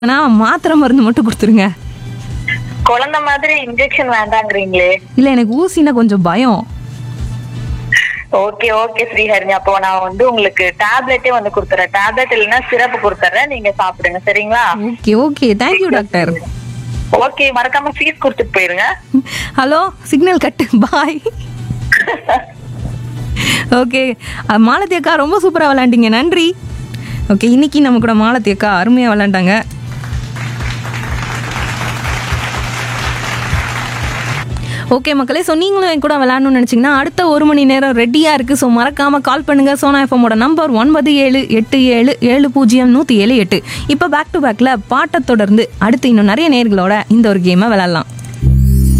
ஆனா மாத்திரை மருந்து மட்டும் கொடுத்துருங்க குழந்தை மாதிரி இன்ஜெக்ஷன் வேண்டாங்கிறீங்களே இல்ல எனக்கு ஊசினா கொஞ்சம் பயம் ஓகே ஓகே ஸ்ரீஹரிணி அப்போ நான் வந்து உங்களுக்கு டேப்லெட்டே வந்து கொடுத்துறேன் டேப்லெட் இல்லைன்னா சிரப் கொடுத்துறேன் நீங்க சாப்பிடுங்க சரிங்களா okay okay thank you doctor okay மறக்காம ஃபீஸ் கொடுத்துட்டு போயிருங்க hello signal cut bye okay Malathi அக்கா ரொம்ப சூப்பராக விளாண்டிங்க நன்றி ஓகே இன்னைக்கு நம்ம கூட மாலத்தி அக்கா அருமையாக விளாண்டாங்க ஓகே மக்களே ஸோ நீங்களும் என் கூட விளாடணும்னு நினச்சிங்கன்னா அடுத்த ஒரு மணி நேரம் ரெடியாக இருக்குது ஸோ மறக்காமல் கால் பண்ணுங்கள் சோனா எஃப்எம்மோட நம்பர் ஒன்பது ஏழு எட்டு ஏழு ஏழு பூஜ்ஜியம் நூற்றி ஏழு எட்டு இப்போ பேக் டு பேக்கில் பாட்டை தொடர்ந்து அடுத்து இன்னும் நிறைய நேர்களோட இந்த ஒரு கேமை விளாட்லாம்